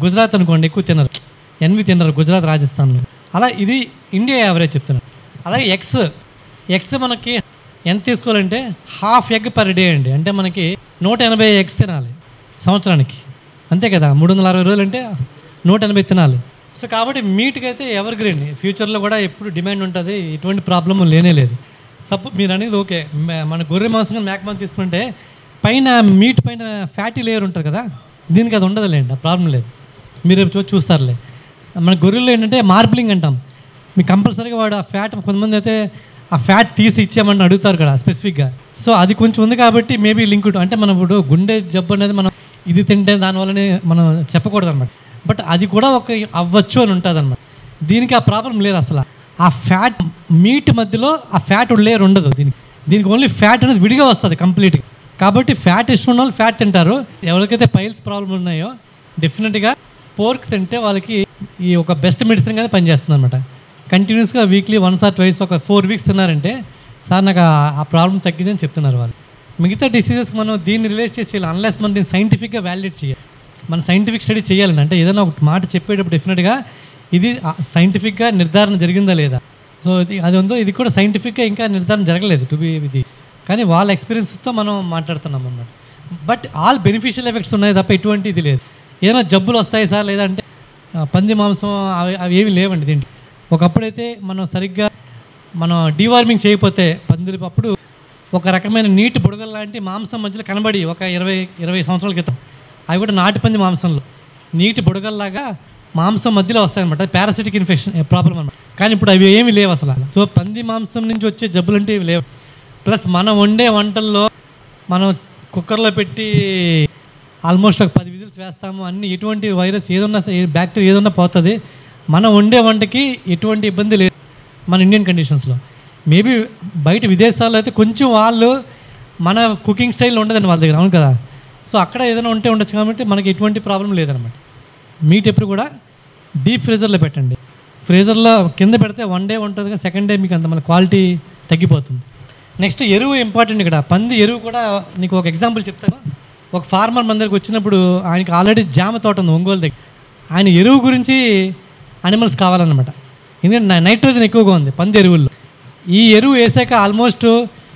గుజరాత్ అనుకోండి ఎక్కువ తినరు ఎన్వి తినరు గుజరాత్ రాజస్థాన్లో అలా ఇది ఇండియా యావరేజ్ చెప్తున్నాను అలాగే ఎగ్స్ ఎగ్స్ మనకి ఎంత తీసుకోవాలంటే హాఫ్ ఎగ్ పర్ డే అండి అంటే మనకి నూట ఎనభై ఎగ్స్ తినాలి సంవత్సరానికి అంతే కదా మూడు వందల అరవై రోజులు అంటే నూట ఎనభై తినాలి సో కాబట్టి మీట్కి అయితే ఎవర్ గ్రీన్ ఫ్యూచర్లో కూడా ఎప్పుడు డిమాండ్ ఉంటుంది ఎటువంటి ప్రాబ్లమ్ లేనే లేదు సపో మీరు అనేది ఓకే మ- మన గొర్రె మాంసం కానీ మేక మాంసం తీసుకుంటే పైన మీట్ పైన ఫ్యాటీ లేయర్ ఉంటుంది కదా దీనికి అది ఉండదులేండి ఆ ప్రాబ్లం లేదు మీరు రేపు చూ- చూస్తారులే మన గొర్రెల్లో ఏంటంటే మార్బిలింగ్ అంటాం మీకు కంపల్సరీగా వాడు ఆ ఫ్యాట్ కొంతమంది అయితే ఆ ఫ్యాట్ తీసి ఇచ్చామని అడుగుతారు కదా స్పెసిఫిక్గా సో అది కొంచెం ఉంది కాబట్టి మేబీ లింక్ అంటే మనం ఇప్పుడు గుండె జబ్బు అనేది మనం ఇది తింటే దానివల్లనే మనం చెప్పకూడదు అనమాట బట్ అది కూడా ఒక అవ్వచ్చు అని ఉంటుంది అనమాట దీనికి ఆ ప్రాబ్లం లేదు అసలు ఆ ఫ్యాట్ మీట్ మధ్యలో ఆ ఫ్యాట్ లేయర్ ఉండదు దీనికి దీనికి ఓన్లీ ఫ్యాట్ అనేది విడిగా వస్తుంది కంప్లీట్గా కాబట్టి ఫ్యాట్ ఇష్టం ఉన్న వాళ్ళు ఫ్యాట్ తింటారు ఎవరికైతే పైల్స్ ప్రాబ్లం ఉన్నాయో డెఫినెట్గా పోర్క్ తింటే వాళ్ళకి ఈ ఒక బెస్ట్ మెడిసిన్ గా పనిచేస్తుంది అనమాట కంటిన్యూస్గా వీక్లీ వన్స్ ఆర్ ట్వైస్ ఒక ఫోర్ వీక్స్ తిన్నారంటే సార్ నాకు ఆ- ఆ ప్రాబ్లం తగ్గిందని చెప్తున్నారు వాళ్ళు మిగతా డిసీజెస్ మనం దీన్ని రిలేట్ చేసి చేయాలి అన్లెస్ మనం దీన్ని సైంటిఫిక్గా వ్యాలిడేట్ చేయాలి మన సైంటిఫిక్ స్టడీ చేయాలండి అంటే ఏదైనా ఒక మాట చెప్పేటప్పుడు డెఫినెట్గా ఇది సైంటిఫిక్గా నిర్ధారణ జరిగిందా లేదా సో ఇది అది ఉందో ఇది కూడా సైంటిఫిక్గా ఇంకా నిర్ధారణ జరగలేదు టు బి ఇది కానీ వాళ్ళ ఎక్స్పీరియన్స్తో మనం మాట్లాడుతున్నాం అన్నమాట బట్ ఆల్ బెనిఫిషియల్ ఎఫెక్ట్స్ ఉన్నాయి తప్ప ఎటువంటి ఇది లేదు ఏదైనా జబ్బులు వస్తాయి సార్ లేదంటే ఆ, పంది మాంసం అవి అవి ఏమి లేవండి దీంట్లో ఒకప్పుడైతే మనం సరిగ్గా మనం డీవార్మింగ్ చేయకపోతే పందులు అప్పుడు ఒక రకమైన నీటి బుడగలు లాంటి మాంసం మధ్యలో కనబడి ఒక ఇరవై ఇరవై సంవత్సరాల క్రితం అవి కూడా నాటి పంది మాంసంలో నీటి బుడగల్లాగా మాంసం మధ్యలో వస్తాయన్నమాట పారాసిటిక్ ఇన్ఫెక్షన్ ప్రాబ్లం అనమాట కానీ ఇప్పుడు అవి ఏమీ లేవు అసలు సో పంది మాంసం నుంచి వచ్చే జబ్బులు అంటే ఇవి లేవు ప్లస్ మనం వండే వంటల్లో మనం కుక్కర్లో పెట్టి ఆల్మోస్ట్ ఒక పది విజిల్స్ వేస్తాము అన్ని ఎటువంటి వైరస్ ఏదన్నా బ్యాక్టీరియా ఏదన్నా పోతుంది మనం వండే వంటకి ఎటువంటి ఇబ్బంది లేదు మన ఇండియన్ కండిషన్స్లో మేబీ బయట విదేశాల్లో అయితే కొంచెం వాళ్ళు మన కుకింగ్ స్టైల్ ఉండదండి వాళ్ళ దగ్గర అవును కదా సో అక్కడ ఏదైనా ఉంటే ఉండొచ్చు కాబట్టి మనకి ఎటువంటి ప్రాబ్లం లేదనమాట మీట్ ఎప్పుడు కూడా డీప్ ఫ్రీజర్లో పెట్టండి ఫ్రీజర్లో కింద పెడితే వన్ డే ఉంటుంది కానీ సెకండ్ డే మీకు అంత మన క్వాలిటీ తగ్గిపోతుంది నెక్స్ట్ ఎరువు ఇంపార్టెంట్ ఇక్కడ పంది ఎరువు కూడా నీకు ఒక ఎగ్జాంపుల్ చెప్తాను ఒక ఫార్మర్ మన దగ్గరికి వచ్చినప్పుడు ఆయనకి ఆల్రెడీ జామ తోట ఉంది ఒంగోలు దగ్గర ఆయన ఎరువు గురించి అనిమల్స్ కావాలన్నమాట ఎందుకంటే నై- నైట్రోజన్ ఎక్కువగా ఉంది పంది ఎరువుల్లో ఈ ఎరువు వేసాక ఆల్మోస్ట్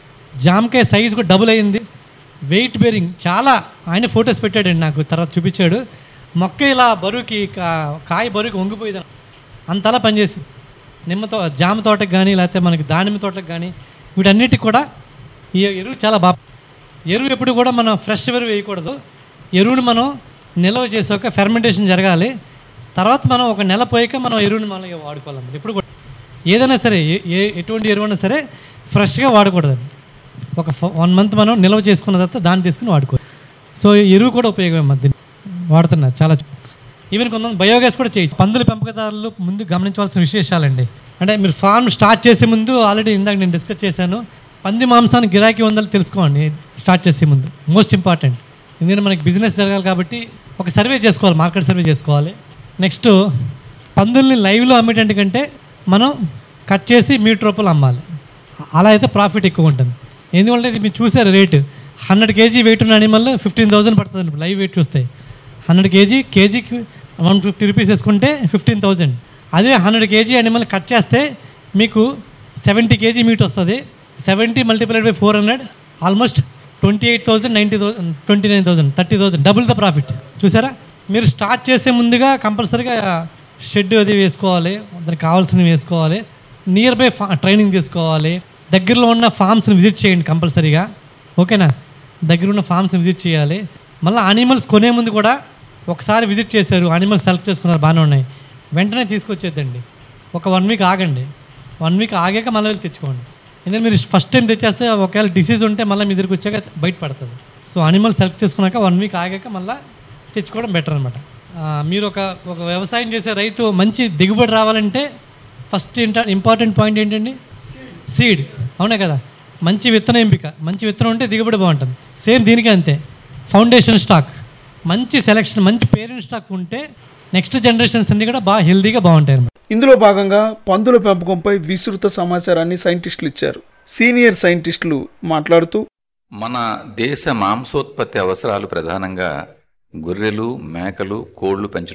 జామకాయ సైజ్ కూడా డబుల్ అయింది వెయిట్ బేరింగ్ చాలా ఆయన ఫొటోస్ పెట్టాడండి నాకు తర్వాత చూపించాడు మొక్క ఇలా బరువుకి కా- కాయ బరువుకి వంగిపోయేది అంతలా పనిచేసింది నిమ్మ తో జామ తోటకు కానీ లేకపోతే మనకి దానిమ్మ తోటకు కానీ వీటన్నిటికి కూడా ఈ ఎరువు చాలా బాగా ఎరువు ఎప్పుడు కూడా మనం ఫ్రెష్ ఎరువు వేయకూడదు ఎరువుని మనం నిల్వ చేసాక ఫెర్మెంటేషన్ జరగాలి తర్వాత మనం ఒక నెల పోయాక మనం ఎరువుని మనం వాడుకోవాలన్నమాట ఇప్పుడు కూడా ఏదైనా సరే ఏ- ఏ ఎటువంటి ఎరువు అయినా సరే ఫ్రెష్గా వాడకూడదండి ఒక వన్ మంత్ మనం నిల్వ చేసుకున్న తర్వాత దాన్ని తీసుకుని వాడుకోవాలి సో ఎరువు కూడా ఉపయోగమే మధ్య వాడుతున్నారు చాలా ఈవెన్ కొంతమంది బయోగ్యాస్ కూడా చేయొచ్చు పందుల పెంపకదారులు ముందు గమనించవలసిన విశేషాలండి అంటే మీరు ఫార్మ్ స్టార్ట్ చేసే ముందు ఆల్రెడీ ఇందాక నేను డిస్కస్ చేశాను పంది మాంసానికి గిరాకీ ఉందని తెలుసుకోండి స్టార్ట్ చేసే ముందు మోస్ట్ ఇంపార్టెంట్ ఎందుకంటే మనకి బిజినెస్ జరగాలి కాబట్టి ఒక సర్వే చేసుకోవాలి మార్కెట్ సర్వే చేసుకోవాలి నెక్స్ట్ పందుల్ని లైవ్లో అమ్మేటంటే కంటే మనం కట్ చేసి మీటర్ రూపాయలు అమ్మాలి అలా అయితే ప్రాఫిట్ ఎక్కువ ఉంటుంది ఎందుకంటే ఇది మీరు చూసారు రేటు హండ్రెడ్ కేజీ వెయిట్ ఉన్న అనిమల్ ఫిఫ్టీన్ థౌసండ్ పడుతుంది లైవ్ వెయిట్ చూస్తే హండ్రెడ్ కేజీ కేజీకి వన్ ఫిఫ్టీ రూపీస్ వేసుకుంటే ఫిఫ్టీన్ థౌజండ్ అదే హండ్రెడ్ కేజీ అనిమల్ కట్ చేస్తే మీకు సెవెంటీ కేజీ మీట్ వస్తుంది seventy multiplied by four hundred almost twenty eight thousand ninety thousand twenty nine thousand thirty thousand double the profit చూసారా మీరు start చేసే ముందుగా కంపల్సరీగా షెడ్ అది వేసుకోవాలి దానికి కావాల్సినవి వేసుకోవాలి నియర్ బై ఫా ట్రైనింగ్ తీసుకోవాలి దగ్గరలో ఉన్న ఫామ్స్ని విజిట్ చేయండి కంపల్సరీగా ఓకేనా దగ్గర ఉన్న ఫామ్స్ని విజిట్ చేయాలి మళ్ళీ అనిమల్స్ కొనే ముందు కూడా ఒకసారి విజిట్ చేశారు అనిమల్స్ సెలెక్ట్ చేసుకున్నారు బాగానే ఉన్నాయి వెంటనే తీసుకొచ్చేద్దండి ఒక వన్ వీక్ ఆగండి వన్ వీక్ ఆగాక మళ్ళీ వెళ్ళి తెచ్చుకోండి ఎందుకంటే మీరు ఫస్ట్ టైం తెచ్చేస్తే ఒకవేళ డిసీజ్ ఉంటే మళ్ళీ మీ దగ్గరికి వచ్చాక బయటపడుతుంది సో అనిమల్ సెలెక్ట్ చేసుకున్నాక వన్ వీక్ ఆగాక మళ్ళీ తెచ్చుకోవడం బెటర్ అనమాట మీరు ఒక ఒక వ్యవసాయం చేసే రైతు మంచి దిగుబడి రావాలంటే ఫస్ట్ ఇంపార్టెంట్ పాయింట్ ఏంటండి సీడ్ అవునా కదా మంచి విత్తన ఎంపిక మంచి విత్తనం ఉంటే దిగుబడి బాగుంటుంది సేమ్ దీనికి అంతే ఫౌండేషన్ స్టాక్ మంచి సెలెక్షన్ మంచి పేరెంట్ స్టాక్ ఉంటే నెక్స్ట్ జనరేషన్స్ అన్ని కూడా బాగా హెల్తీగా బాగుంటాయి అన్నమాట ఇందులో భాగంగా పందుల పెంపకంపై విస్తృత సమాచారాన్ని సైంటిస్టులు ఇచ్చారు సీనియర్ సైంటిస్టులు మాట్లాడుతూ మన దేశ మాంసోత్పత్తి అవసరాలు ప్రధానంగా గొర్రెలు మేకలు కోళ్లు పెంచడం